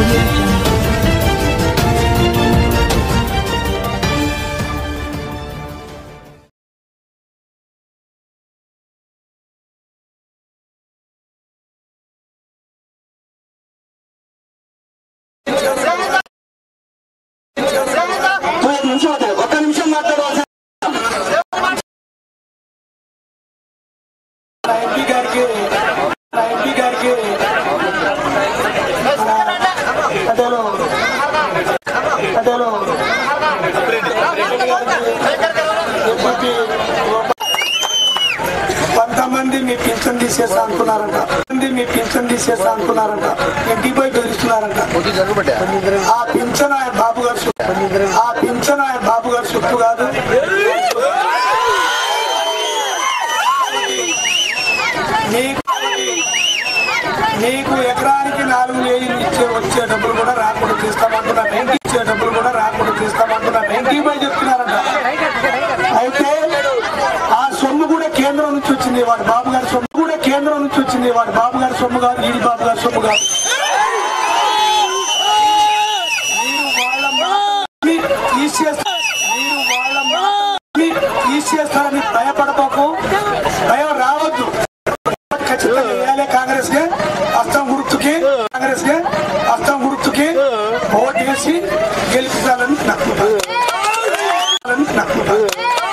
audio jungle. ఒక నిమిషం అవుతుంది ఒక్క నిమిషం మాట్లాడవలసిన ఎంపీ గారికి మన ఎంపీ గారికి అదేలో అదేలో కొంతమంది మీ పింఛన్ తీసేస్తా అనుకున్నారంట కొంతమంది మీ పింఛన్ తీసేస్తా అనుకున్నారంట ఇంటికి పోయి బెదిరిస్తున్నారంట ఆ పింఛన్ ఆయన బాబు గారు సొత్తు. ఆ పింఛన్ ఆయన బాబు గారు సొత్తు కాదు నీకు నీకు ఎకరానికి నాలుగు వేలు ఇచ్చే వచ్చే డబ్బులు కూడా రాకుండా చేస్తామంటున్నా బ్యాంక్ ఇచ్చే డబ్బులు కూడా రాకుండా చేస్తామంటున్నా బ్యాంక్ పై చెప్తున్నారంట అయితే ఆ సొమ్ము కూడా కేంద్రం నుంచి వచ్చింది వాడి బాబు గారి సొమ్ము కూడా కేంద్రం నుంచి వచ్చింది వాడి బాబు గారి సొమ్ము కాదు ఈడి బాబు గారి సొమ్ము కాదు మీరు వాళ్ళ మాటల్ని తీసేస్తా మీరు వాళ్ళ మాటల్ని తీసేస్తారని భయపడబోకు భయం రావద్దు ఖచ్చితంగా వేయాలి కాంగ్రెస్ కి అస్తం గుర్తుకి కాంగ్రెస్ కి అస్తం గుర్తుకి ఓటు వేసి గెలిపించాలని నక్కుతా నక్కుతా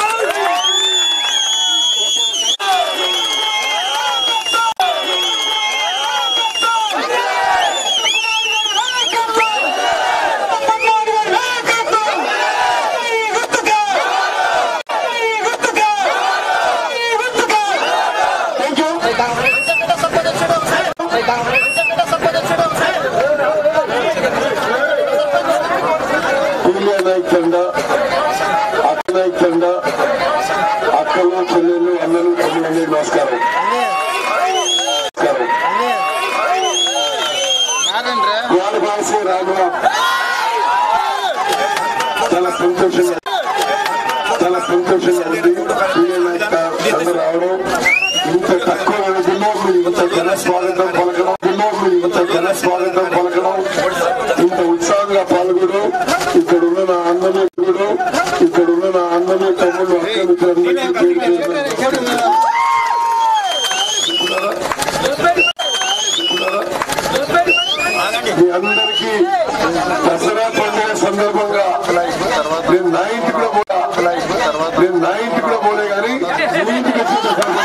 పూల్య నాయకండ అక్క నాయకండ అక్కలు చెల్లెళ్ళు అన్నలు తమ్ముళ్ళందరికీ నమస్కారం నమస్కారం వాడబాసి రాఘవ చాలా సంతోషంగా చాలా సంతోషంగా ఉంది పూల్య నాయక అందరూ రావడం ఇంత తక్కువ వ్యవధిలో మీరు ఇంత ఘన స్వాగతం పలకడం జిల్లా మీరు ఇంత ఘన స్వాగతం పలకడం ఇంత ఉత్సాహంగా పాల్గొనడం ఇక్కడ ఉన్న నా అన్నమిత్రుడు ఇక్కడ ఉన్న నా అన్నమి తమ్ముడు అక్క మిత్రులందరికీ పేరు పేరున మీ అందరికీ దసరా పండుగ సందర్భంగా నేను నా ఇంటికి కూడా పోలే నేను నా ఇంటికి కూడా పోలే కానీ మీ ఇంటికి వచ్చిన సందర్భంగా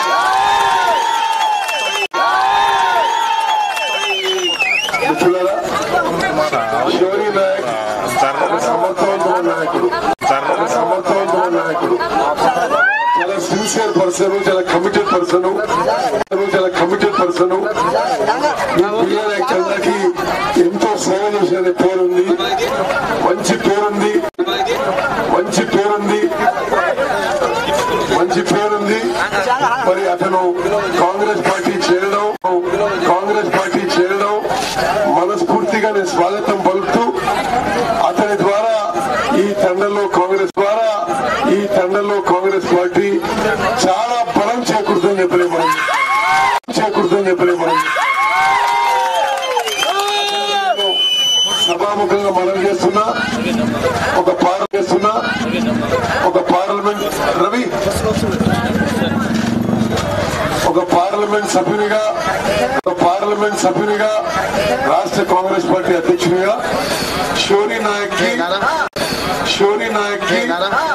మిత్రులారా శౌరి నాయక్ ఒక సమర్థవంతమైన నాయకుడు ఒక సమర్థవంతమైన నాయకుడు చాలా సిన్సియర్ పర్సన్ చాలా కమిటెడ్ పర్సన్ చాలా కమిటెడ్ పర్సన్ చంద్రకి ఎంతో సేవ చేసిన పేరుంది మంచి పేరుంది మంచి పేరుంది మంచి పేరుంది మరి అతను కాంగ్రెస్ పార్టీ చేరడం కాంగ్రెస్ పార్టీ చేరడం మనస్ఫూర్తిగా నేను స్వాగతం పలుకుతూ అతని ద్వారా ఈ తండలో కాంగ్రెస్ ద్వారా ఈ తండలో కాంగ్రెస్ పార్టీ చాలా బలం చేకూరుతుందని చెప్పలే మనం చేకూరుతుందని చెప్పలే మనం సభాముఖంగా మనం చేస్తున్నా ఒక పార చేస్తున్నా ఒక పార్లమెంట్ రవి ఒక పార్లమెంట్ సభ్యునిగా ఒక పార్లమెంట్ సభ్యునిగా రాష్ట్ర కాంగ్రెస్ పార్టీ అధ్యక్షునిగా షోరీ నాయక్ కి షోరీ నాయక్ కి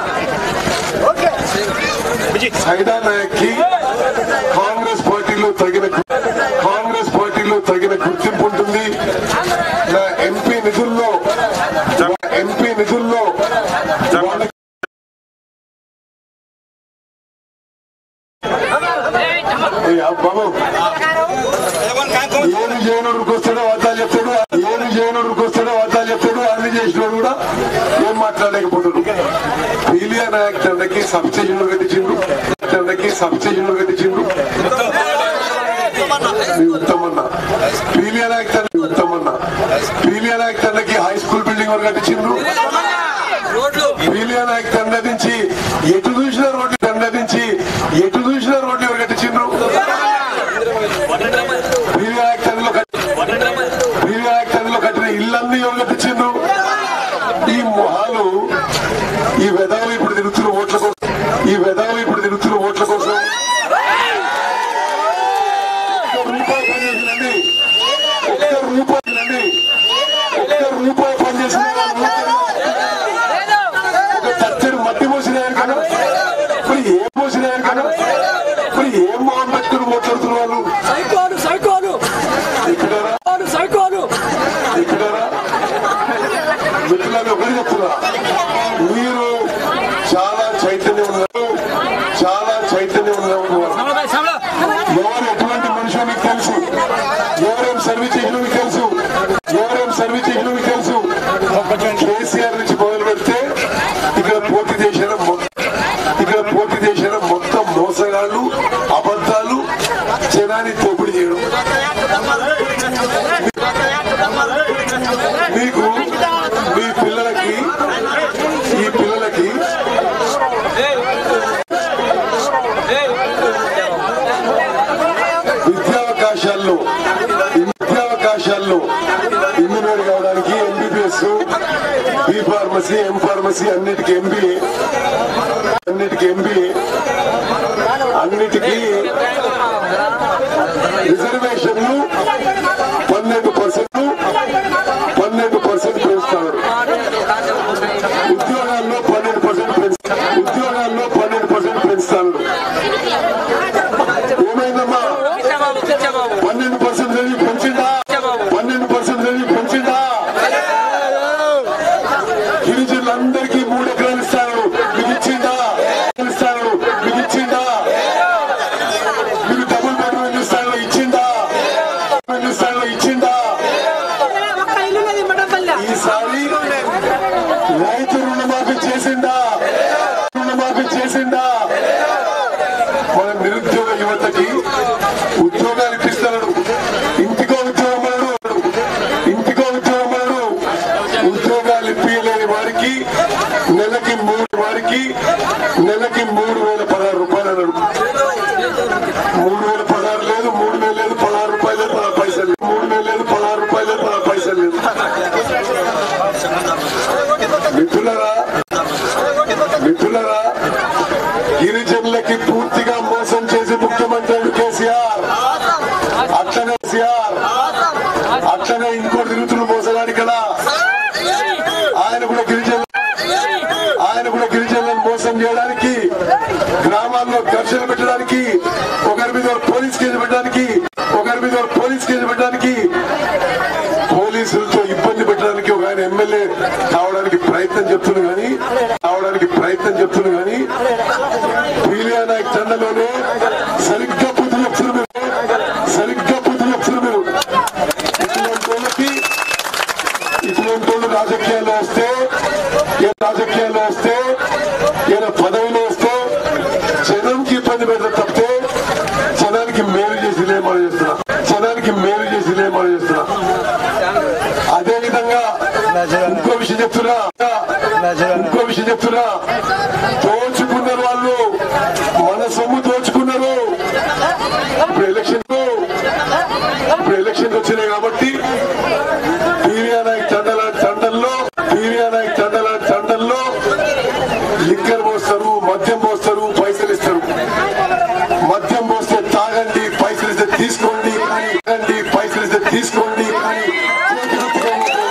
సైదా నాయక్ కి కాంగ్రెస్ పార్టీలో తగిన కాంగ్రెస్ పార్టీలో తగిన గుర్తింపు ఉంటుంది నా ఎంపీ నిధుల్లో ఎంపీ నిధుల్లో వాళ్ళకి ఏ బాబు ఏమి చేయనుడికి వస్తాడో వార్తలు చెప్తాడు ఏమి చేయనుడికి వస్తాడో వార్తలు చెప్తాడు అన్ని చేసినోడు కూడా ఏం మాట్లాడలేకపోతాడు పీలియా నాయక్ తండ్రికి సబ్సిడీలు కట్టించిండు తండ్రికి సబ్సిడీలు కట్టించిండు ఉత్తమన్న పీలియా నాయక్ తండ్రి ఉత్తమన్న పీలియా నాయక్ తండ్రికి హై స్కూల్ బిల్డింగ్ వరకు కట్టించిండు పీలియా నాయక్ తండ్రి నుంచి ఎటు చూసిన రోడ్డు తండ్రి నుంచి ఎటు చూసిన రోడ్డు ఎవరు కట్టించిండ్రు పీలియా నాయక్ తండ్రిలో కట్టి పీలియా నాయక్ తండ్రిలో కట్టిన ఇల్లంతా మిత్రులారా మిత్రులారా ఒకటి చెప్తున్నా మీరు చాలా చైతన్యం ఉన్నారు చాలా చైతన్యం ఉన్నారు ఎవరు ఎటువంటి మనుషులు మీకు తెలుసు ఎవరేం సర్వీస్ చేసిన మీకు తెలుసు ఎవరేం సర్వీస్ చేసిన మీకు తెలుసు కేసీఆర్ నుంచి మొదలు పెడితే ఇక్కడ పోటీ చేసిన మొ- ఇక్కడ పోటీ చేసిన మొత్తం మోసగాళ్ళు అబద్ధాలు జనాన్ని తోపిడి చేయడం మీకు మీ పిల్లలకి ఈ పిల్లలకి విద్యావకాశాల్లో విద్యావకాశాల్లో ఇంజనీర్ కావడానికి MBBS B pharmacy M pharmacy అన్నిటికీ ఎంబీఏ అన్నిటికీ ఎంబీఏ అన్నిటికీ రిజర్వేషన్లు పన్నెండు పర్సెంట్ పన్నెండు పర్సెంట్ పెంచుతారు ఉద్యోగాల్లో పన్నెండు పర్సెంట్ పెంచుతారు ఉద్యోగాల్లో పన్నెండు పర్సెంట్ పెంచుతారు ఏమైందమ్మా పన్నెండు పర్సెంట్ చదివి పెంచిందా పన్నెండు పర్సెంట్ చదివి పెంచిందా గిరిజనులందరికీ మూడు ఎకరాలు ఇస్తాను మీకు ఇచ్చిందా ఇస్తాను మీకు ఇచ్చిందా మీకు డబుల్ బెడ్రూమ్ ఇస్తాను ఇచ్చిందా ఇస్తాను ఇచ్చిందా ఒక్క ఇల్లు ఉన్నది మడపల్లి ఈసారి రైతు రుణమాఫీ చేసిందా రుణమాఫీ చేసిందా మన నిరుద్యోగ యువతకి ఉద్యోగాలు ఇప్పిస్తున్నాడు ఇంటికో ఉద్యోగం అన్నాడు ఇంటికో ఉద్యోగం అన్నాడు ఉద్యోగాలు ఇప్పించలేని వారికి నెలకి మూడు వారికి నెలకి మూడు వేల పదహారు రూపాయలు అన్నాడు మూడు వేల పదహారు లేదు మూడు వేలు లేదు పదహారు రూపాయలు లేదు పదహారు పైసలు లేదు మూడు వేలు లేదు పదహారు రూపాయలు లేదు పదహారు పైసలు లేదు మిత్రులరా మిత్రులరా గిరిజనులకి పూర్తిగా మోసం చేసి ముఖ్యమంత్రి కేసీఆర్ అట్లనే కేసీఆర్ అట్లనే ఇంకోటి తిరుగుతున్న మోసగాడు ఇక్కడ ఆయన కూడా గిరిజనులు ఆయన కూడా గిరిజనులను మోసం చేయడానికి గ్రామాల్లో ఘర్షణ పెట్టడానికి ఒకరి మీద ఒకరు పోలీస్ కేసు పెట్టడానికి ఒకరి మీద ఒకరు పోలీస్ కేసు పెట్టడానికి పోలీసులతో ఇబ్బంది పెట్టడానికి ఒక ఆయన ఎమ్మెల్యే కావడానికి ప్రయత్నం చెప్తుంది కానీ కావడానికి ప్రయత్నం చెప్తుంది కానీ పీలియా నాయక్ తండలోనే సరిగ్గా బుద్ధి చెప్తున్నారు మీరు సరిగ్గా బుద్ధి చెప్తున్నారు మీరు ఇటువంటి వాళ్ళకి ఇటువంటి వాళ్ళు రాజకీయాల్లో వస్తే ఏ రాజకీయాల్లో వస్తే ఏదైనా పదవిలో వస్తే జనంకి ఇబ్బంది పెడతా తప్పితే జనానికి మేలు చేసి లేమని చేస్తున్నా జనానికి మేలు చేసి లేమని చేస్తున్నా అదే విధంగా ఇంకో విషయం చెప్తున్నా ఇంకో విషయం చెప్తున్నా దోచుకున్నారు వాళ్ళు మన సొమ్ము దోచుకున్నారు ఇప్పుడు ఎలక్షన్ ఇప్పుడు ఎలక్షన్ వచ్చినాయి కాబట్టి పీరియా నాయక్ తండల తండల్లో పీరియా నాయక్ తండల తండల్లో లిక్కర్ పోస్తారు మద్యం పోస్తారు పైసలు ఇస్తారు మద్యం పోస్తే తాగండి పైసలు ఇస్తే తీసుకోండి అని తాగండి పైసలు ఇస్తే తీసుకోండి అని చేతులెత్తుగా ఉంటుంది.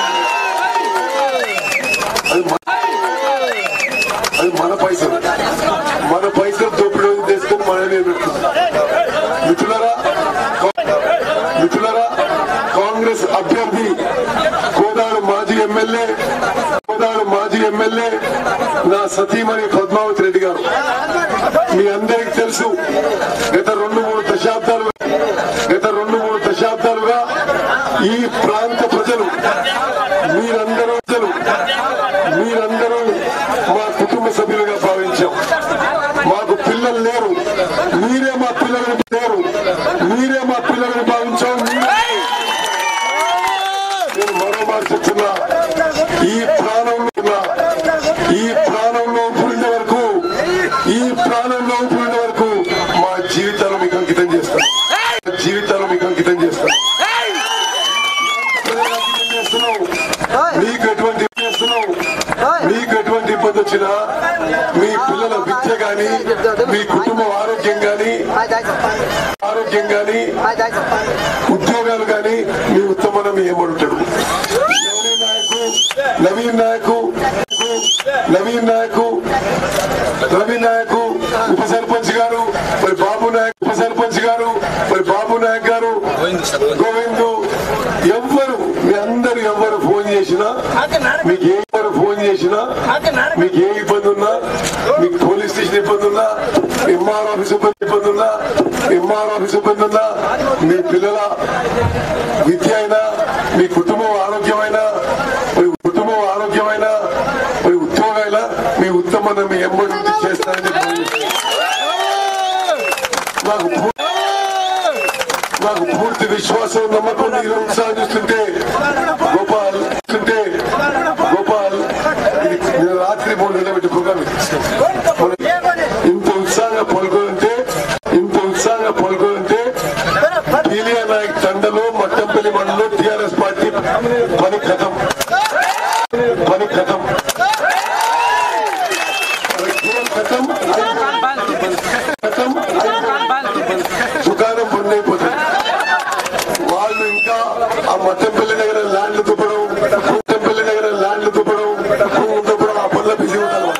అది మన- అది మన పైసలు మన పైసలు దోపిడీ తీసుకొని మనమే పెడుతుంది మిత్రులారా మిత్రులారా కాంగ్రెస్ అభ్యర్థి కోదాడు మాజీ ఎమ్మెల్యే కోదాడు మాజీ ఎమ్మెల్యే నా సతీమణి పద్మావతి రెడ్డి గారు మీ అందరికి తెలుసు గత రెండు మూడు దశాబ్దాలుగా గత రెండు మూడు దశాబ్దాలుగా ఈ ప్రాంత ప్రజలు మీరందరూ ప్రజలు మీరందరూ మా కుటుంబ సభ్యులుగా భావించాం మాకు పిల్లలు లేరు మీరే మా పిల్లలను లేరు మీరే మా పిల్లలను భావించాం మీరే నేను మరో మాట చెప్తున్నా ఈ ప్రాణంలో ఉన్న ఈ ప్రాణంలో పురిన వరకు ఈ ప్రాణంలో పురిన వరకు మా జీవితాలు మీకు అంకితం చేస్తాం మా జీవితాలు మీకు అంకితం చేస్తాం ప్రజలకు అంకితం చేస్తున్నాం. మీకు ఎటువంటి ఇబ్బంది చేస్తున్నాం మీకు ఎటువంటి ఇబ్బంది వచ్చినా మీ పిల్లల విద్య గాని మీ కుటుంబం ఆరోగ్యం గాని ఆరోగ్యం గాని ఉద్యోగాలు గాని మీ ఉత్తమనం ఏమంటాడు నవీన్ నాయకు నవీన్ నాయకు నవీన్ నాయకు ఉప సర్పంచ్ గారు మరి బాబు నాయక్ ఉప సర్పంచ్ గారు మరి బాబు నాయక్ గారు గోవిందు ఎవ్వరు ఎవ్వరు మీ అందరు ఎవరు ఫోన్ చేసినా మీకు ఏ ఎవరు ఫోన్ చేసినా మీకు ఏ ఇబ్బంది ఉన్నా మీకు పోలీస్ స్టేషన్ ఇబ్బంది ఉన్నా ఎంఆర్ ఆఫీస్ ఇబ్బంది ఇబ్బంది ఉన్నా ఎంఆర్ ఆఫీస్ ఇబ్బంది ఉన్నా మీ పిల్లల విద్య అయినా మీ కుటుంబం ఆరోగ్యమైనా మీ కుటుంబం ఆరోగ్యమైనా మీ ఉద్యోగమైనా మీ ఉత్తమన్న మీ ఎంబడి ఉండి చేస్తారని చెప్పి నాకు పూ- నాకు పూర్తి విశ్వాసం నమ్మకం మీరు ఉత్సాహం చూస్తుంటే గోపాల్ చూస్తుంటే గోపాల్ ఇది నేను రాత్రి మూడు గంటల పెట్టి ప్రోగ్రామ్ ఇంత ఉత్సాహంగా పాల్గొంటే ఇంత ఉత్సాహంగా పాల్గొంటే పీలియా నాయక్ తండలో మట్టంపల్లి మండలో టిఆర్ఎస్ పార్టీ పని కథం పని కథం కథం కథం దుకాణం బంద్ అయిపోతుంది వాళ్ళు ఇంకా ఆ మట్టంపల్లి దగ్గర ల్యాండ్లు దుబ్బడం మట్టంపల్లి దగ్గర ల్యాండ్లు దుబ్బడం భూములు దుబ్బడం ఆ పనుల బిజీ ఉంటారు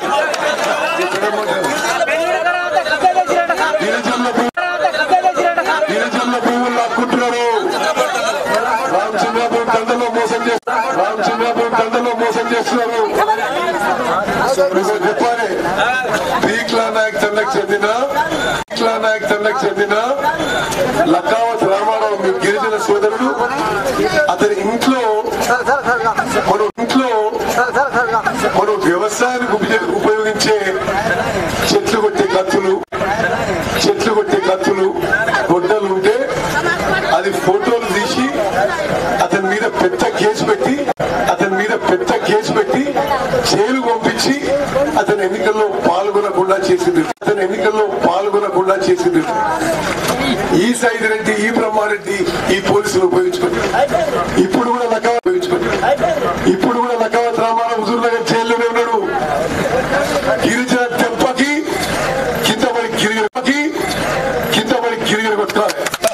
గిరిజనుల భూ- గిరిజనుల భూములు లాక్కుంటున్నారు రామచంద్రాపురం తండలో మోసం చేస్తున్నారు రామచంద్రాపురం తండలో మోసం చేస్తున్నారు మీకు చెప్పాలి పీక్లా నాయక్ తండకు చెందిన పీక్లా నాయక్ తండకు చెందిన లక్కావత్ రామారావు మీ గిరిజన సోదరుడు అతని ఇంట్లో మన ఇంట్లో మనం వ్యవసాయానికి ఉపయోగ- ఉపయోగించే చెట్లు కొట్టే కత్తులు చెట్లు కొట్టే కత్తులు గొడ్డలు ఉంటే అది ఫోటోలు తీసి అతని మీద పెద్ద కేసు పెట్టి అతని మీద పెద్ద కేసు పెట్టి జైలు పంపించి అతని ఎన్నికల్లో పాల్గొనకుండా చేసింది అతని ఎన్నికల్లో పాల్గొనకుండా చేసింది ఈ సైడ్ రెడ్డి ఈ బ్రహ్మారెడ్డి ఈ పోలీసులు ఉపయోగించుకుంటారు ఇప్పుడు కూడా లకావ ఉపయోగించుకుంటారు ఇప్పుడు కూడా లకావత్ రామారావు హుజూర్ నగర్ జైల్లోనే ఉన్నాడు గిరిజన తెప్పకి కింద పడి గిరిగిరకి కింద పడి గిరిగిర కొట్టుకోవాలి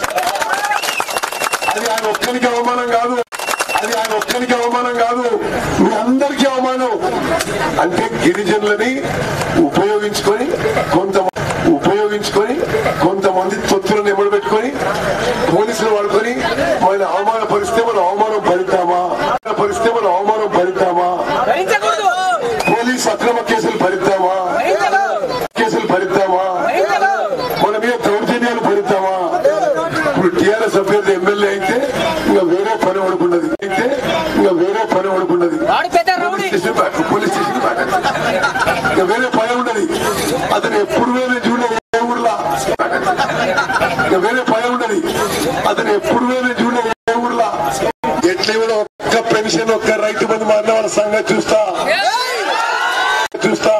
అది ఆయన ఒక్కరికి అవమానం కాదు అది ఆయన ఒక్కరికి అవమానం కాదు మీ అందరికీ అవమానం అంటే గిరిజనులని ఉపయోగించుకొని కొంత ఉపయోగించుకొని కొంతమంది తొత్తులను ఎమ్మడి పెట్టుకొని పోలీసులు వాడుకొని మన అవమానపరిస్తే మనం అవమానం భరిద్దామా పరిస్తే మనం అవమానం భరిద్దామా భరించకూడదు పోలీసు అక్రమ కేసులు భరిద్దామా కేసులు భరిద్దామా మన మీద దౌర్జన్యాలు భరిద్దామా ఇప్పుడు టీఆర్ఎస్ అభ్యర్థి ఎమ్మెల్యే అయితే ఇంకా వేరే పని పడుకున్నది అయితే ఇంకా వేరే పని పడుకున్నది వాడు పెద్ద police rowdy station back police station back ఇంకా వేరే పని ఉండదు అతను ఎప్పుడు వేరే చూడలేదు ఏ ఊర్లా ఇంకా వేరే పని ఉండదు అతను ఎప్పుడు వేరే చూడలేదు ఏ ఊర్లా ఎట్లా కూడా ఒక్క పెన్షన్ ఒక్క రైతు బంధు మా అన్న వాళ్ళ సంగతి చూస్తా చూస్తా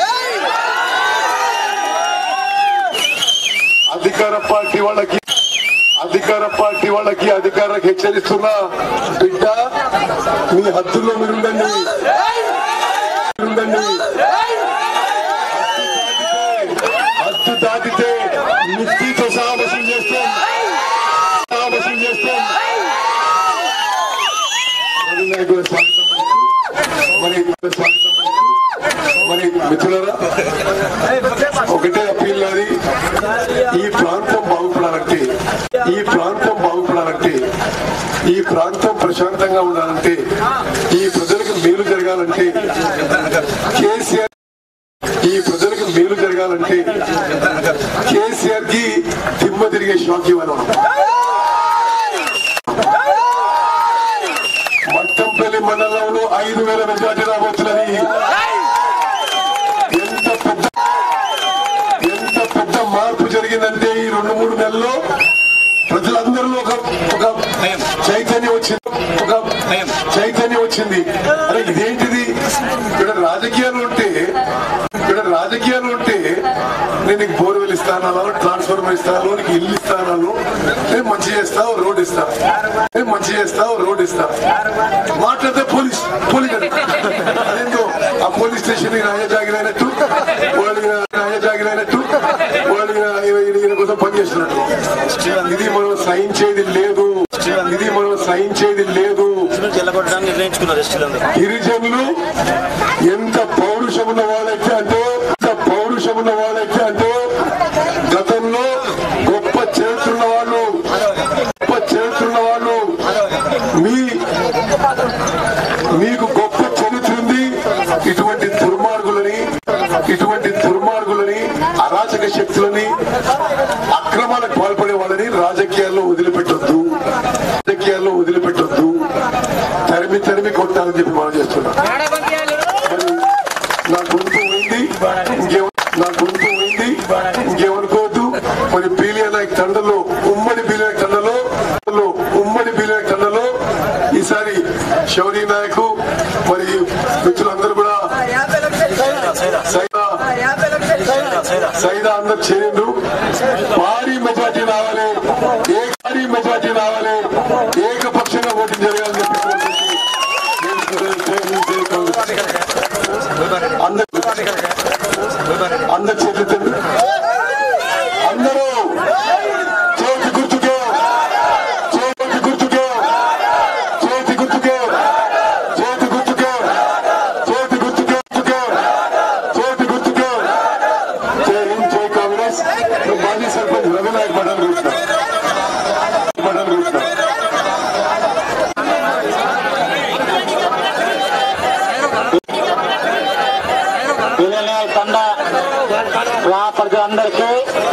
అధికార పార్టీ వాళ్ళకి అధికార పార్టీ వాళ్ళకి అధికారులకు హెచ్చరిస్తున్నా బిడ్డ మీ హద్దుల్లో మీరుండండి మీరుండండి హద్దు దాటితే మిత్తితో సహా వసూలు చేస్తాం సహా వసూలు చేస్తాం మరి నాయకుల స్వాగతం మరి స్వాగతం మరి మిత్రులరా ఒకటే అప్పీల్ నాది ఈ ప్రాంతం బాగుపడాలంటే ఈ ప్రాంతం బాగుపడాలంటే ఈ ప్రాంతం ప్రశాంతంగా ఉండాలంటే ఈ ప్రజలకు మేలు జరగాలంటే కేసీఆర్ ఈ ప్రజలకు మేలు జరగాలంటే కేసీఆర్ కి దిమ్మ తిరిగే షాక్ ఇవ్వాలి మట్టంపల్లి మండలంలో ఐదు వేల మెజార్టీ రాబోతున్నది ఎంత పెద్ద ఎంత పెద్ద మార్పు జరిగిందంటే ఈ రెండు మూడు నెలల్లో ప్రజలందరిలో ఒక ఒక చైతన్యం వచ్చింది ఒక చైతన్యం వచ్చింది అరే ఇదేంటిది ఇక్కడ రాజకీయాలు ఉంటే ఇక్కడ రాజకీయాలు ఉంటే నేను నీకు బోర్వెల్ ఇస్తాను ట్రాన్స్ఫార్మర్ ఇస్తాను నీకు ఇల్లు ఇస్తాను నేను మంచి చేస్తావు రోడ్ ఇస్తా నేను మంచి చేస్తావు రోడ్ ఇస్తా మాట్లాడితే పోలీస్ పోలీస్ అదేందో ఆ పోలీస్ స్టేషన్ రాజా జాగిరైనట్టు వాళ్ళకి రాజా జాగిరైనట్టు వాళ్ళకి ఈయన కోసం పనిచేస్తున్నట్టు ఇది మనం సహించేది లేదు ఇది మనం సహించేది లేదు చెల్లగొట్టడానికి నిర్ణయించుకున్నారు ఎస్టీలందరూ గిరిజనులు ఎంత పౌరుషం ఉన్న వాళ్ళైతే అంటే ఎంత పౌరుషం ఉన్న వాళ్ళైతే అంటే గతంలో గొప్ప చరిత్ర ఉన్న వాళ్ళు గొప్ప చరిత్ర ఉన్న వాళ్ళు మీ మీకు గొప్ప చరిత్ర ఉంది ఇటువంటి దుర్మార్గులని ఇటువంటి దుర్మార్గులని అరాచక శక్తులని అక్రమాలకు పాల్పడే వాళ్ళని రాజకీయాల్లో వదిలిపెట్టొద్దు రాజకీయాల్లో వదిలిపెట్టొద్దు తరిమి తరిమి కొట్టాలని చెప్పి మనం చేస్తున్నాం మరి నా గొంతు పోయింది ఇంకేమ నా గొంతు పోయింది ఇంకేమనుకోవద్దు మరి బీలియా నాయక్ తండలో ఉమ్మడి బీలియా నాయక్ తండలో లో ఉమ్మడి బీలియా నాయక్ తండలో ఈసారి శౌరీ నాయకు మరి మిత్రులందరూ కూడా సైదా సైదా అందరు చేరిండ్రు భారీ మెజార్టీ రావాలి ఏ భారీ మెజార్టీ రావాలి ఏకపక్షంగా ఓటింగ్ జరగాలని చెప్పి అందరూ అందరు చేతులు అందరూ చేతి గుర్తుకే చేతి గుర్తుకే చేతి గుర్తుకే చేతి గుర్తుకే చేతి గుర్తుకే గుర్తుకే చేతి గుర్తుకే జై హింద్ జై కాంగ్రెస్ ఇప్పుడు మాజీ సర్పంచ్ రవినాయక్ మండలి కూర్చున్నాం మండలి కూర్చున్నాం వినలే తండ గ్రామ ప్రజలందరికీ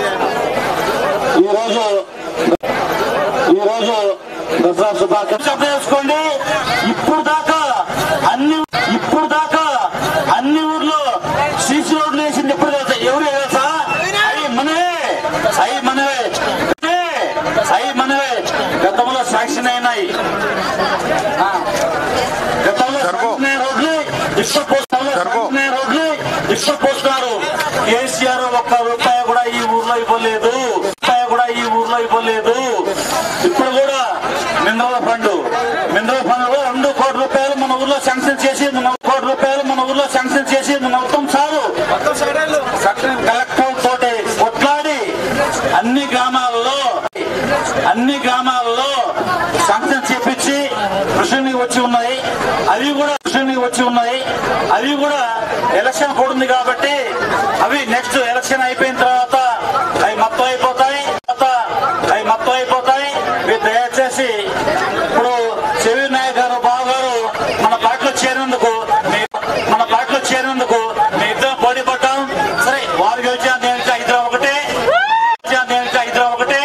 ఈరోజు ఈరోజు దసరా శుభాకాంక్షలు చేసుకోండి ఇప్పుడు దాకా అన్ని ఇప్పుడు దాకా అన్ని ఊర్లో సీసీ రోడ్లు వేసింది ఎప్పుడు తెలుసా ఎవరు తెలుసా అవి మనవే అవి మనవే అవి మనవే గతంలో శాంక్షన్ అయినాయి ఆ. గతంలో శాంక్షన్ అయిన రోడ్లు ఇసుక పోస్టాలు శాంక్షన్ అయిన రోడ్లు ఇసుక పోస్తున్నారు కేసీఆర్ ఒక్క రూపాయి కూడా ఈ ఊర్లో ఇవ్వలేదు రూపాయి కూడా ఈ ఊర్లో ఇవ్వలేదు ఇప్పుడు కూడా మినరల్ ఫండ్ మినరల్ ఫండ్ లో రెండు కోట్ల రూపాయలు మన ఊర్లో శాంక్షన్ చేసి మన కోటి రూపాయలు మన ఊర్లో శాంక్షన్ చేసి మన మొత్తం సారు కలెక్టర్ తోటి కొట్లాడి అన్ని గ్రామాలలో అన్ని గ్రామాలలో శాంక్షన్ చేపించి కృష్ణునికి వచ్చి ఉన్నాయి అవి కూడా కృష్ణునికి వచ్చి ఉన్నాయి అవి కూడా ఎలక్షన్ కూడా ఉంది కాబట్టి అవి నెక్స్ట్ ఎలక్షన్ అయిపోయిన తర్వాత అవి మొత్తం అయిపోతాయి తర్వాత అవి మొత్తం అయిపోతాయి మీరు దయచేసి ఇప్పుడు చెవి నాయక్ గారు బాబు గారు మన పార్టీలో చేరినందుకు మీ- మన పార్టీలో చేరినందుకు మీ ఇద్దరం పోటీ పడ్డాం సరే వారు గెలిచా నేను గెలిచా ఇద్దరం ఒకటే గెలిచా నేను గెలిచా ఇద్దరం ఒకటే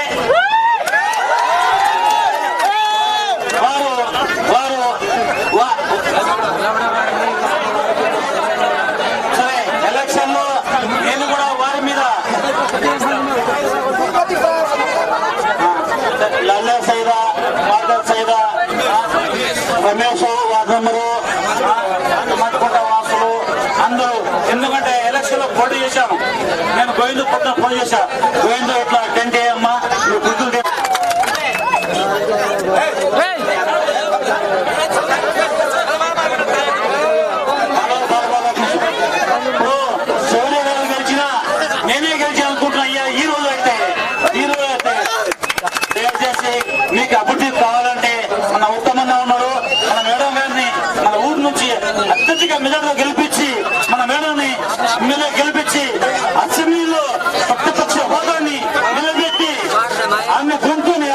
వారు వారు వా- సరే ఎలక్షన్ లో నేను కూడా వారి మీద లల్లే సైదా మార్గల్ సైదా రమేష్ వార్డు నెంబరు మట్టుకుంట వాసులు అందరూ ఎందుకంటే ఎలక్షన్ లో పోటీ చేశాను నేను గోవిందు పొద్దున ఫోన్ చేశా గోవిందు ఇట్లా టెంట్ అమ్మా గుర్తులు తె- ఇప్పుడు సోనియా గారు గెలిచినా నేనే గెలిచి అనుకుంటున్నా అయ్యా ఈ రోజు అయితే ఈ రోజు అయితే దయచేసి మీకు అభివృద్ధి కావాలంటే మన ఉత్తమంగా ఉన్నారు మన మేడం గారిని మన ఊరు నుంచి అత్యధిక మెజార్టీలో గెలిపించి మన మేడంని ఎమ్మెల్యే గెలిపించి అసెంబ్లీలో ప్రతిపక్ష హోదాన్ని నిలబెట్టి ఆమె గొంతుని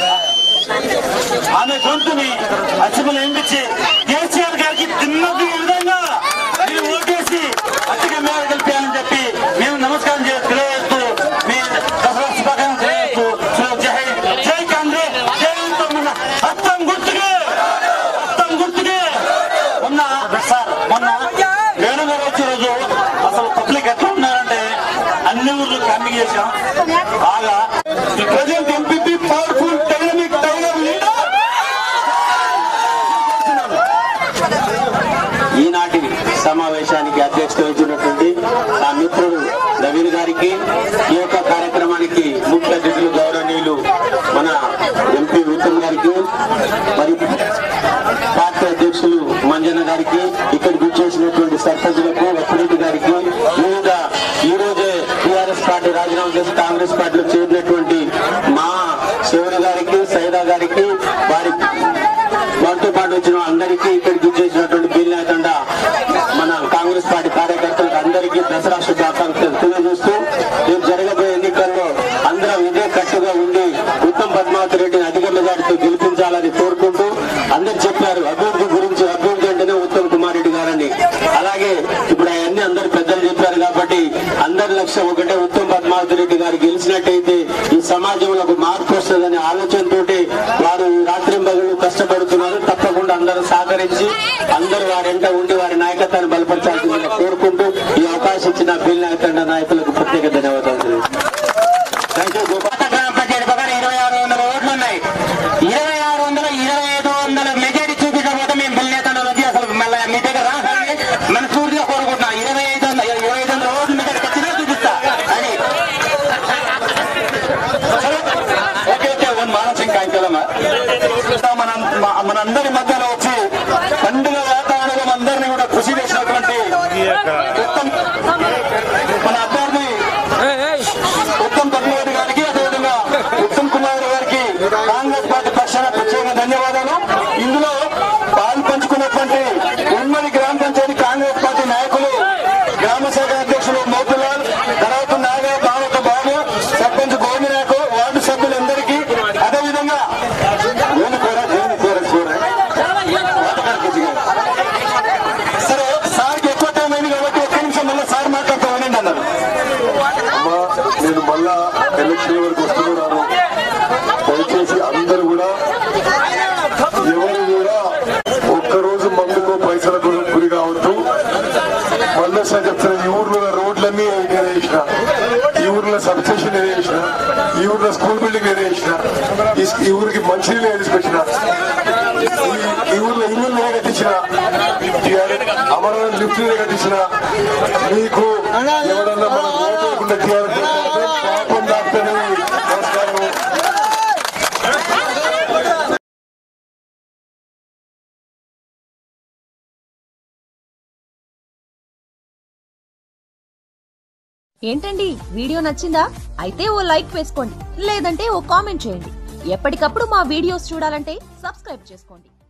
ఆమె గొంతుని అసెంబ్లీలో ఎంపించి కేసీఆర్ గారికి తిన్నది విధంగా మీరు ఓటేసి అత్తిక మీద గెలిపారని చెప్పి మేము నమస్కారం చేసి తెలియజేస్తూ మీ దసరా శుభాకాంక్షలు తెలియజేస్తూ సో జై జై కాంగ్రెస్ జై తమ్మున్న అర్థం గుర్తుకే అర్థం గుర్తుకే మొన్న సార్ మొన్న వేణు గారు వచ్చే రోజు అసలు పబ్లిక్ ఎట్లా ఉన్నారంటే అన్ని ఊర్లు క్యాంపింగ్ చేశాం బాగా present MPP powerful dynamic tiger leader ఈనాటి సమావేశానికి అధ్యక్షత వహించినటువంటి నా మిత్రుడు నవీన్ గారికి ఈ యొక్క కార్యక్రమానికి ముఖ్య అతిథులు గౌరవనీయులు మన ఎంపీ ఉత్తమ్ గారికి మరి పార్టీ అధ్యక్షులు మంజన గారికి ఇక్కడికి వచ్చేసినటువంటి సర్పంచులకు వసరెడ్డి గారికి వివిధ ఈ రోజే టీఆర్ఎస్ పార్టీ రాజీనామా చేసి కాంగ్రెస్ పార్టీలో చేరినటువంటి మా శివరి గారికి సైదా గారికి వారి వారితో పాటు వచ్చిన అందరికీ ఇక్కడికి చేసినటువంటి బీల్నాయకండ మన కాంగ్రెస్ పార్టీ కార్యకర్తలకు అందరికీ దసరా శుభాకాంక్షలు తెలియజేస్తూ రేపు జరగబోయే ఎన్నికల్లో అందరం ఇదే కట్టుగా ఉండి ఉత్తమ్ పద్మావతి రెడ్డిని అధిక మెజార్టీతో గెలిపించాలని కోరుకుంటూ అందరు చెప్పారు అభివృద్ధి గురించి అభివృద్ధి అంటేనే కాబట్టి అందరి లక్ష్యం ఒకటే ఉత్తమ్ పద్మావతి రెడ్డి గారు గెలిచినట్టయితే ఈ సమాజంలో ఒక మార్పు వస్తుందనే ఆలోచనతోటి వారు రాత్రింబగలు కష్టపడుతున్నారు తప్పకుండా అందరూ సహకరించి అందరూ వారి వెంట ఉండి వారి నాయకత్వాన్ని బలపరచాల్సిందిగా కోరుకుంటూ ఈ అవకాశం ఇచ్చిన బిల్ నాయకండ నాయకులకు ప్రత్యేక ధన్యవాదాలు థ్యాంక్ యూ గోపాల్ గ్రామ పంచాయతీ ప్రకారం ఇరవై ఆరు వందల ఓట్లు ఉన్నాయి ఇరవై ఆరు వందల ఇరవై ఐదు వందల మెజారిటీ చూపించకపోతే మేము బిల్ నేతలు వచ్చి అసలు మళ్ళీ మీ దగ్గర రాసాలని మనస్ఫూర్తిగా కోరుకుంటున్నాం ఇరవై ఐదు వందల ఇరవై ఐదు వందల ఓట్లు మెజారిటీ ఖచ్చితంగా చూపిస్తా అని ఓకే ఓకే వన్ మానసింగ్ కాంకెలమ్మా మన మ- మనందరి మధ్యలో వచ్చి పండుగ వాతావరణం అందరినీ కూడా కృషి చేసినటువంటి ఉత్తమ్ మన అభ్యర్థి ఉత్తమ్ పద్మావతి గారికి అదేవిధంగా ఉత్తమ్ కుమార్ గారికి కాంగ్రెస్ పార్టీ పక్షాన ప్రత్యేక ధన్యవాదాలు ఇందులో పాలు పంచుకున్నటువంటి ఉమ్మడి గ్రామ పంచాయతీ కాంగ్రెస్ పార్టీ నాయకులు గ్రామ శాఖ అధ్యక్షులు మోతులాల్ తర్వాత నాగా బావత బాబు సర్పంచ్ గోవినాకు వార్డు సభ్యులందరికీ అదేవిధంగా ఏమి కూర ఏమి కూర కూర వాటకాడ కొద్దిగా. సరే సార్కి ఎక్కువ టైం అయింది కాబట్టి ఒక్క నిమిషం మళ్ళీ సార్ మాట్లాడుతూ ఉండండి అన్నారు అమ్మా నేను మళ్ళా ఎలక్షన్ వరకు వస్తున్నాను దయచేసి అందరూ కూడా ఎవరు కూడా ఒక్కరోజు మందుకో పైసలకు గురి కావద్దు మళ్ళీసారి చెప్తున్నా ఈ ఊర్లో ఉన్న రోడ్లన్నీ నేను వేసిన ఈ ఊర్లో సబ్స్టేషన్ నేను వేసిన ఈ ఊర్లో స్కూల్ బిల్డింగ్ నేను వేసిన ఈ- ఈ ఊరికి మంచినీళ్ళు నేను తీసుకొచ్చిన ఈ- ఈ ఊర్లో ఇల్లు నేను కట్టించిన అమరావతి లిఫ్ట్ నేను కట్టించిన మీకు ఎవడన్నా మన ఓటు వేయకుండా టీఆర్ఎస్ పాపం దాక్తని నమస్కారం ఏంటండి వీడియో నచ్చిందా అయితే ఓ లైక్ వేసుకోండి లేదంటే ఓ కామెంట్ చేయండి ఎప్పటికప్పుడు మా వీడియోస్ చూడాలంటే సబ్స్క్రైబ్ చేసుకోండి